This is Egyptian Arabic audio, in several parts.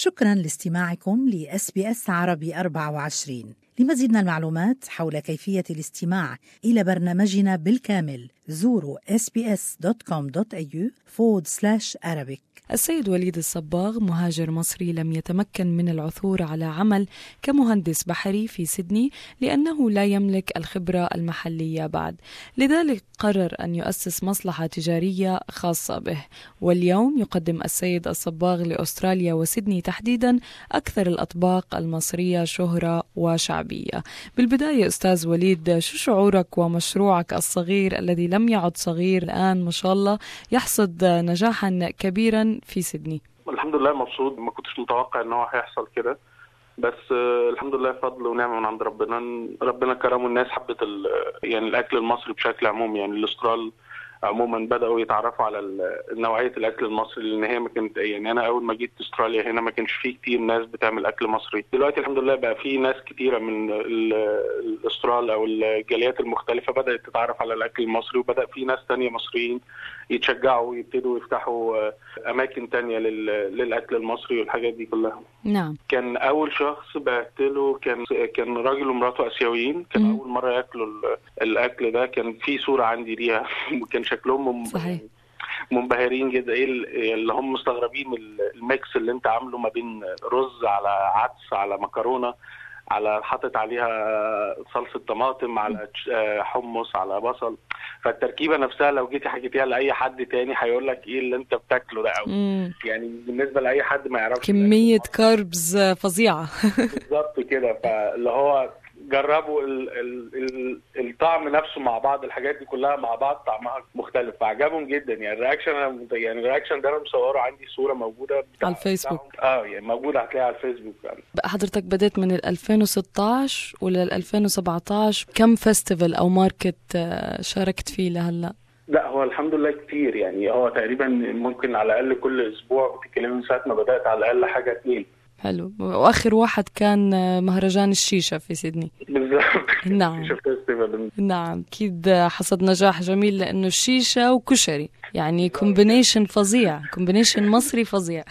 شكرا لاستماعكم لاس بي اس عربي 24 لمزيد من المعلومات حول كيفية الاستماع إلى برنامجنا بالكامل زوروا sbs.com.au forward slash Arabic السيد وليد الصباغ مهاجر مصري لم يتمكن من العثور على عمل كمهندس بحري في سيدني لأنه لا يملك الخبرة المحلية بعد لذلك قرر أن يؤسس مصلحة تجارية خاصة به واليوم يقدم السيد الصباغ لأستراليا وسيدني تحديدا أكثر الأطباق المصرية شهرة وشعبية بالبداية أستاذ وليد شو شعورك ومشروعك الصغير الذي لم يعد صغير الآن ما شاء الله يحصد نجاحا كبيرا في سيدني الحمد لله مبسوط ما كنتش متوقع ان هو هيحصل كده بس آه، الحمد لله فضل ونعمه من عند ربنا ربنا كرم الناس حبت ال- يعني الاكل المصري بشكل عموم يعني الاسترال عموما بداوا يتعرفوا على ال- نوعيه الاكل المصري لان هي ما كانت يعني انا اول ما جيت استراليا هنا ما كانش فيه كتير ناس بتعمل اكل مصري دلوقتي الحمد لله بقى في ناس كتيره من ال- الاسترال او الجاليات المختلفه بدات تتعرف على الاكل المصري وبدا في ناس تانية مصريين يتشجعوا ويبتدوا يفتحوا آه، اماكن تانية لل- للاكل المصري والحاجات دي كلها نعم كان اول شخص بعت له كان كان راجل ومراته اسيويين كان مم. اول مره ياكلوا ال- الاكل ده كان في صوره عندي ليها وكان شكلهم من- صحيح. منبهرين جدا ايه ال- اللي هم مستغربين ال- الميكس اللي انت عامله ما بين رز على عدس على مكرونه على حاطط عليها صلصه طماطم على تش- آه، حمص على بصل فالتركيبه نفسها لو جيتي حكيتيها لاي حد تاني هيقول لك ايه اللي انت بتاكله ده او مم. يعني بالنسبه لاي حد ما يعرفش كمية كاربز فظيعة بالظبط كده فاللي هو جربوا ال ال ال الطعم نفسه مع بعض الحاجات دي كلها مع بعض طعمها مختلف فعجبهم جدا يعني الرياكشن انا يعني الرياكشن ده انا مصوره عندي صوره موجوده بتاع- على الفيسبوك. بتاعهم. اه يعني موجوده هتلاقيها على الفيسبوك يعني حضرتك بدأت من ال 2016 ولا ال 2017 كم فيستيفال أو ماركت آه، شاركت فيه لهلا؟ لا هو الحمد لله كتير يعني هو تقريبا ممكن على الاقل كل اسبوع بتتكلمي من ساعه ما بدات على الاقل حاجه اتنين حلو واخر واحد كان آه، مهرجان الشيشه في سيدني بالظبط نعم. شفت فيستيفال نعم اكيد حصد نجاح جميل لانه الشيشه وكشري يعني كومبينيشن فظيع كومبينيشن مصري فظيع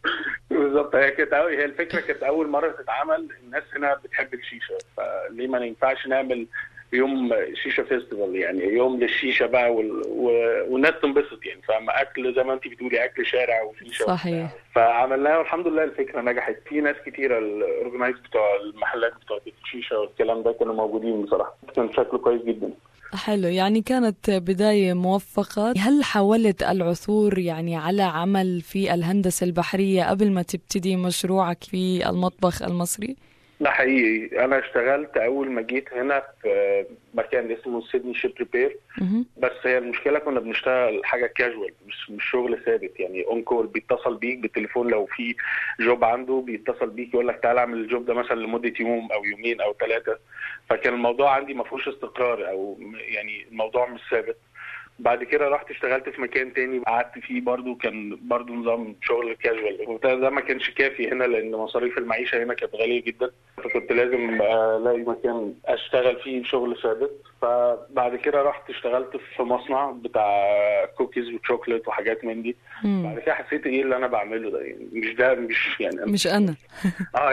بالظبط هي كانت أول- هي الفكره كانت اول مره تتعمل الناس هنا بتحب الشيشه فليه ما ينفعش نعمل يوم شيشه فيستيفال يعني يوم للشيشه بقى وال... و... والناس تنبسط يعني فاهم اكل زي ما انت بتقولي اكل شارع وشيشه صحيح. وبتاع. فعملناها والحمد لله الفكره نجحت في ناس كتيره الاورجنايز بتوع المحلات بتوع الشيشه والكلام ده كانوا موجودين بصراحه كان شكله كويس جدا حلو يعني كانت بداية موفقة هل حاولت العثور يعني على عمل في الهندسة البحرية قبل ما تبتدي مشروعك في المطبخ المصري؟ ده حقيقي انا اشتغلت اول ما جيت هنا في مكان اسمه سيدني شيب ريبير مهم. بس هي المشكله كنا بنشتغل حاجه كاجوال مش مش شغل ثابت يعني اون كول بيتصل بيك بالتليفون لو في جوب عنده بيتصل بيك يقول لك تعالى اعمل الجوب ده مثلا لمده يوم او يومين او ثلاثه فكان الموضوع عندي ما فيهوش استقرار او م- يعني الموضوع مش ثابت بعد كده رحت اشتغلت في مكان تاني قعدت فيه برضو كان برضو نظام شغل كاجوال وده ده ما كانش كافي هنا لان مصاريف المعيشه هنا كانت غاليه جدا فكنت لازم آه، الاقي مكان اشتغل فيه شغل ثابت فبعد كده رحت اشتغلت في مصنع بتاع كوكيز وشوكليت وحاجات من دي مم. بعد كده حسيت ايه اللي انا بعمله ده يعني مش ده مش يعني مش أنا اه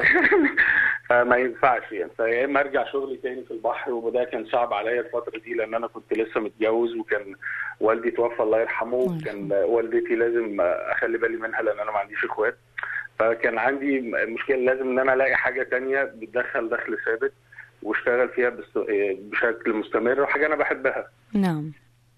فما ينفعش يعني فيا اما ارجع شغلي تاني في البحر وده كان صعب عليا الفتره دي لان انا كنت لسه متجوز وكان والدي توفى الله يرحمه الله وكان والدتي لازم اخلي بالي منها لان انا ما عنديش اخوات فكان عندي مشكله لازم ان انا الاقي حاجه تانية بتدخل دخل ثابت واشتغل فيها بس- بشكل مستمر وحاجه انا بحبها نعم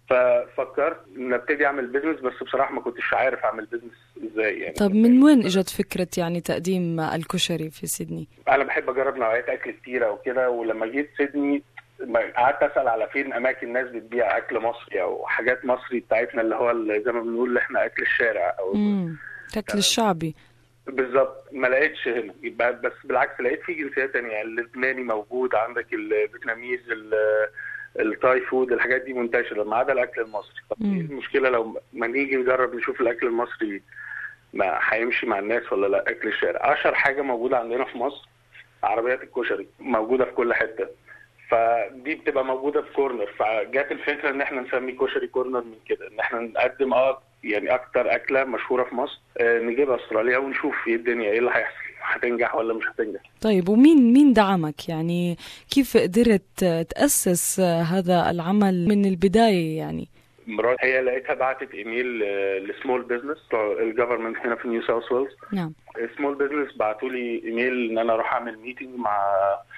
ففكرت ان ابتدي اعمل بيزنس بس بصراحه ما كنتش عارف اعمل بيزنس ازاي يعني طب من وين اجت فكرة يعني تقديم الكشري في سيدني؟ انا بحب اجرب نوعيات اكل كتيره وكده ولما جيت سيدني ما- قعدت اسال على فين اماكن ناس بتبيع اكل مصري او حاجات مصري بتاعتنا اللي هو اللي زي ما بنقول اللي احنا اكل الشارع او امم تاكل الشعبي بالظبط ما لقيتش هنا يبقى بس بالعكس لقيت في جنسيات تانية يعني اللبناني موجود عندك الفيتناميز ال- التاي فود الحاجات دي منتشره ما عدا الاكل المصري طب مم. ايه المشكله لو ما نيجي نجرب نشوف الاكل المصري ما هيمشي مع الناس ولا لا اكل الشارع اشهر حاجه موجوده عندنا في مصر عربيات الكشري موجوده في كل حته فدي بتبقى موجوده في كورنر فجات الفكره ان احنا نسمي كشري كورنر من كده ان احنا نقدم اه يعني اكتر اكله مشهوره في مصر آه، نجيبها استراليا ونشوف ايه الدنيا ايه اللي هيحصل هتنجح ولا مش هتنجح طيب ومين مين دعمك يعني كيف قدرت تأسس هذا العمل من البداية يعني مرات هي لقيتها بعتت ايميل لسمول بزنس الجفرمنت هنا في نيو ساوث ويلز نعم سمول بزنس بعتوا لي ايميل ان انا اروح اعمل ميتنج مع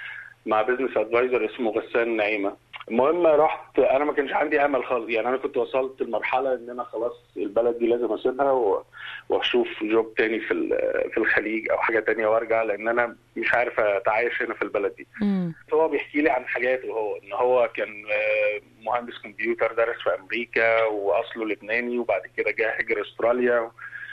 مع بزنس ادفايزر اسمه غسان نعيمه المهم رحت انا ما كانش عندي امل خالص يعني انا كنت وصلت لمرحله ان انا خلاص البلد دي لازم اسيبها و- واشوف جوب تاني في ال- في الخليج او حاجه تانية وارجع لان انا مش عارف اتعايش هنا في البلد دي مم. هو بيحكي لي عن حاجاته هو ان هو كان آه، مهندس كمبيوتر درس في امريكا واصله لبناني وبعد كده جه هجر استراليا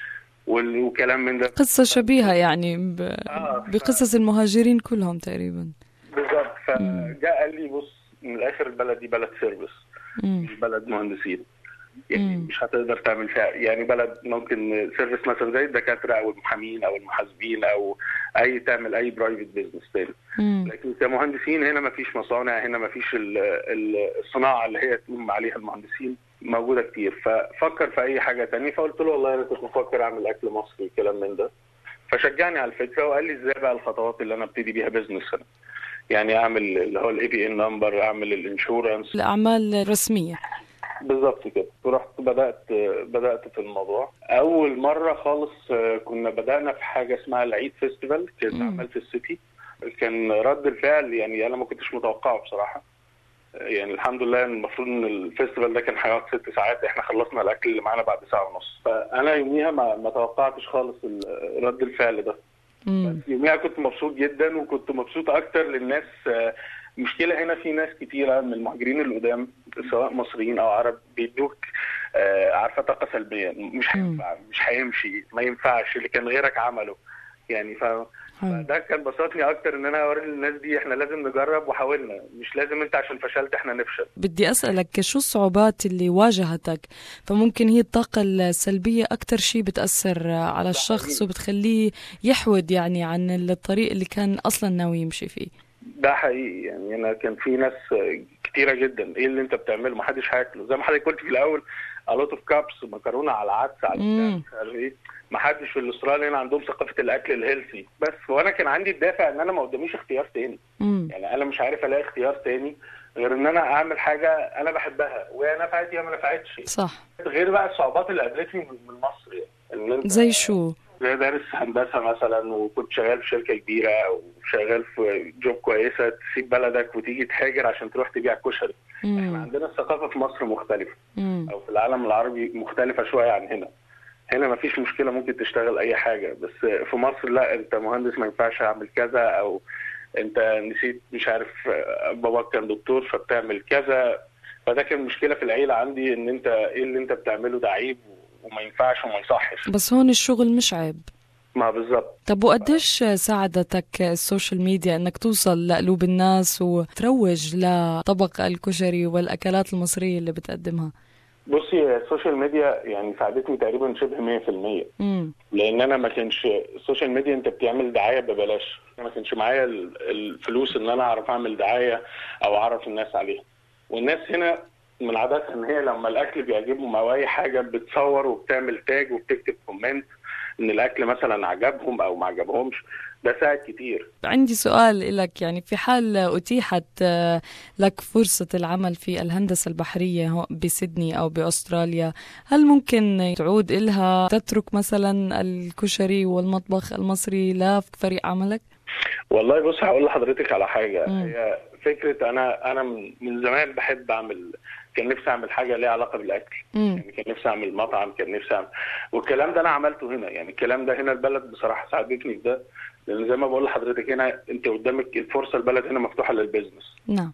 وال- وكلام من ده قصة شبيهة يعني ب... آه، ف- بقصص المهاجرين كلهم تقريبا بالظبط فجاء قال لي بص من الاخر البلد دي بلد سيرفيس مم. مش بلد مهندسين يعني مم. مش هتقدر تعمل فيها يعني بلد ممكن سيرفيس مثلا زي الدكاتره او المحامين او المحاسبين او اي تعمل اي برايفت بزنس تاني مم. لكن كمهندسين هنا ما فيش مصانع هنا ما فيش ال- ال- الصناعه اللي هي تقوم عليها المهندسين موجوده كتير ففكر في اي حاجه تانية فقلت له والله انا كنت بفكر اعمل اكل مصري وكلام من ده فشجعني على الفكره وقال لي ازاي بقى الخطوات اللي انا ابتدي بيها بزنس هنا يعني اعمل اللي هو الاي بي ان نمبر اعمل الانشورنس الأعمال الرسمية بالظبط كده ورحت بدات بدات في الموضوع اول مره خالص آه، كنا بدانا في حاجه اسمها العيد فيستيفال كانت مم. عمل في السيتي كان رد الفعل يعني انا ما كنتش متوقعه بصراحه آه، يعني الحمد لله المفروض ان الفيستيفال ده كان هيقعد ست ساعات احنا خلصنا الاكل اللي معانا بعد ساعه ونص فانا يوميها ما, ما توقعتش خالص ال- رد الفعل ده مم. يوميها كنت مبسوط جدا وكنت مبسوط اكتر للناس آه، مشكلة هنا في ناس كتيرة من المهاجرين القدام سواء مصريين أو عرب بيدوك آه، عارفة طاقة سلبية مش هينفع مش هيمشي ما ينفعش اللي كان غيرك عمله يعني ف... حلو. فده كان بسطني أكتر إن أنا أوري للناس دي إحنا لازم نجرب وحاولنا مش لازم أنت عشان فشلت إحنا نفشل بدي أسألك شو الصعوبات اللي واجهتك فممكن هي الطاقة السلبية أكتر شيء بتأثر على الشخص حقيقي. وبتخليه يحود يعني عن الطريق اللي كان أصلا ناوي يمشي فيه ده حقيقي يعني انا كان في ناس كتيره جدا ايه اللي انت بتعمله ما حدش هياكله زي ما حضرتك قلت في الاول الوت اوف كابس مكرونه على عدس على مم. بتاع، مش عارف ايه ما حدش في الاستراليا هنا عندهم ثقافه الاكل الهيلثي بس وانا كان عندي الدافع ان انا ما قداميش اختيار تاني مم. يعني انا مش عارف الاقي اختيار تاني غير ان انا اعمل حاجه انا بحبها ويا نفعت يا ما نفعتش صح غير بقى الصعوبات اللي قابلتني من من مصر يعني ان انت زي شو زي دارس هندسه مثلا وكنت شغال في شركه كبيره او شغال في جوب كويسه تسيب بلدك وتيجي تهاجر عشان تروح تبيع كشري احنا مم. عندنا الثقافه في مصر مختلفه مم. او في العالم العربي مختلفه شويه عن هنا هنا ما فيش مشكله ممكن تشتغل اي حاجه بس في مصر لا انت مهندس ما ينفعش اعمل كذا او انت نسيت مش عارف باباك كان دكتور فبتعمل كذا فده كان مشكله في العيله عندي ان انت ايه اللي انت بتعمله ده عيب وما ينفعش وما يصحش بس هون الشغل مش عيب ما بالظبط طب وقديش ساعدتك السوشيال ميديا انك توصل لقلوب الناس وتروج لطبق الكشري والاكلات المصريه اللي بتقدمها بصي هي السوشيال ميديا يعني ساعدتني تقريبا شبه 100% امم لان انا ما كانش السوشيال ميديا انت بتعمل دعايه ببلاش ما كانش معايا ال- الفلوس ان انا اعرف اعمل دعايه او اعرف الناس عليها والناس هنا من عاداتها ان هي لما الاكل بيعجبهم او اي حاجه بتصور وبتعمل تاج وبتكتب كومنت ان الاكل مثلا عجبهم او ما عجبهمش ده ساعد كتير عندي سؤال لك يعني في حال أتيحت آه، لك فرصة العمل في الهندسة البحرية هو- بسيدني أو بأستراليا هل ممكن تعود إلها تترك مثلا الكشري والمطبخ المصري لفريق عملك؟ والله بص هقول لحضرتك على حاجه مم. هي فكره انا انا من من زمان بحب اعمل كان نفسي اعمل حاجه ليها علاقه بالاكل مم. يعني كان نفسي اعمل مطعم كان نفسي اعمل والكلام ده انا عملته هنا يعني الكلام ده هنا البلد بصراحه ساعدتني في ده لان زي ما بقول لحضرتك هنا انت قدامك الفرصه البلد هنا مفتوحه للبيزنس نعم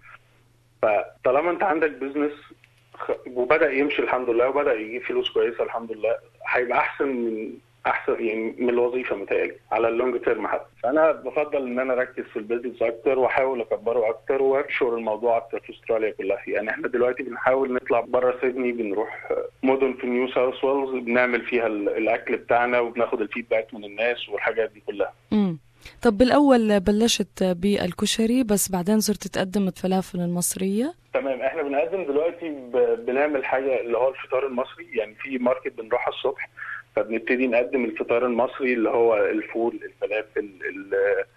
فطالما انت عندك بيزنس خ- وبدا يمشي الحمد لله وبدا يجيب فلوس كويسه الحمد لله هيبقى احسن من احسن يعني من الوظيفه متهيألي على اللونج تيرم حتى فانا بفضل ان انا اركز في البيزنس اكتر واحاول اكبره اكتر وانشر الموضوع اكتر في استراليا كلها يعني احنا دلوقتي بنحاول نطلع بره سيدني بنروح مدن في نيو ساوث ويلز بنعمل فيها ال- الاكل بتاعنا وبناخد الفيدباك من الناس والحاجات دي كلها مم. طب بالأول بلشت بالكشري بس بعدين صرت تقدم الفلافل المصرية؟ تمام احنا بنقدم دلوقتي ب... بنعمل حاجه اللي هو الفطار المصري يعني في ماركت بنروحها الصبح فبنبتدي نقدم الفطار المصري اللي هو الفول الفلافل ال...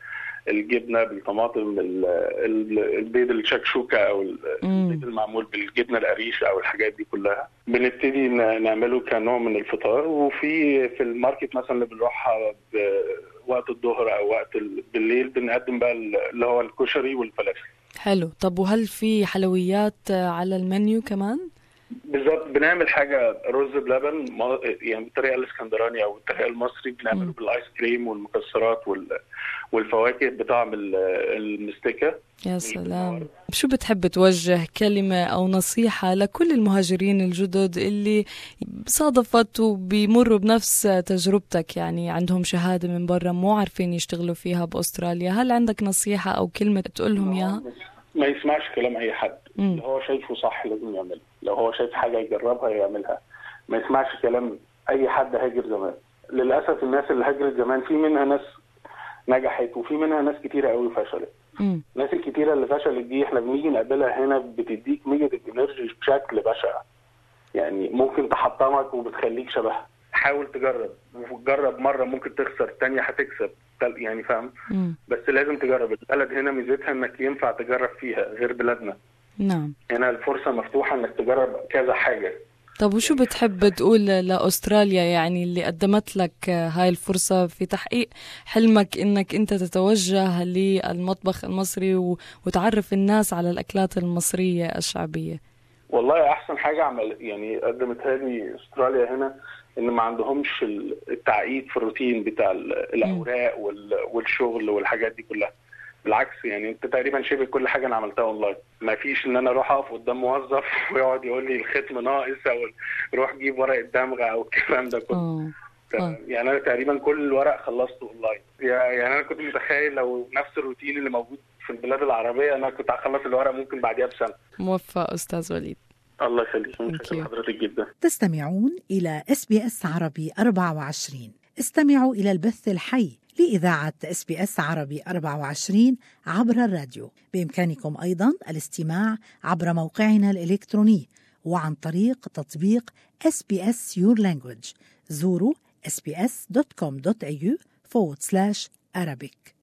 الجبنه بالطماطم ال... ال... البيض الشكشوكه او ال- مم. البيض المعمول بالجبنه القريش او الحاجات دي كلها بنبتدي ن- نعمله كنوع من الفطار وفي في الماركت مثلا اللي بنروحها ب- وقت الظهر او وقت ال... بالليل بنقدم بقى ال- اللي هو الكشري والفلافل حلو طب وهل في حلويات آه، على المنيو كمان؟ بالظبط بنعمل حاجه رز بلبن ما- يعني بالطريقه الاسكندراني او الطريقه المصري بنعمله مم. بالايس كريم والمكسرات وال... والفواكه بطعم ال- المستكه يا سلام شو بتحب توجه كلمة أو نصيحة لكل المهاجرين الجدد اللي صادفت وبيمروا بنفس تجربتك يعني عندهم شهادة من برا مو عارفين يشتغلوا فيها بأستراليا هل عندك نصيحة أو كلمة تقولهم إياها؟ ما يسمعش كلام اي حد مم. اللي هو شايفه صح لازم يعمله لو هو شايف حاجه يجربها يعملها ما يسمعش كلام اي حد هاجر زمان للاسف الناس اللي هاجرت زمان في منها ناس نجحت وفي منها ناس كتيره قوي فشلت مم. الناس الكتيره اللي فشلت دي احنا بنيجي نقابلها هنا بتديك نيجاتيف انرجي بشكل بشع يعني ممكن تحطمك وبتخليك شبهها حاول تجرب وجرب مره ممكن تخسر تانية هتكسب تل- يعني فاهم مم. بس لازم تجرب البلد هنا ميزتها انك ينفع تجرب فيها غير بلادنا نعم هنا الفرصه مفتوحه انك تجرب كذا حاجه طب وشو بتحب تقول لأستراليا يعني اللي قدمت لك هاي الفرصة في تحقيق حلمك إنك أنت تتوجه للمطبخ المصري و- وتعرف الناس على الأكلات المصرية الشعبية والله احسن حاجه عمل يعني قدمتها لي استراليا هنا ان ما عندهمش ال- التعقيد في الروتين بتاع ال- الاوراق وال- والشغل والحاجات دي كلها بالعكس يعني انت تقريبا شبه كل حاجه انا عملتها اونلاين ما فيش ان انا اروح اقف قدام موظف ويقعد يقول لي الختم ناقص او روح جيب ورقه دمغه او الكلام ده كله آه. آه. يعني انا تقريبا كل الورق خلصته اونلاين يعني انا كنت متخيل لو نفس الروتين اللي موجود في البلاد العربيه انا كنت هخلص الورق ممكن بعديها بسنه موفق أستاذ وليد الله يخليك Thank متشكر you. لحضرتك جدا تستمعون إلى اس بي اس عربي 24 استمعوا إلى البث الحي لإذاعة اس بي اس عربي 24 عبر الراديو بإمكانكم أيضا الاستماع عبر موقعنا الإلكتروني وعن طريق تطبيق SBS Your Language زوروا sbs.com.au forward slash Arabic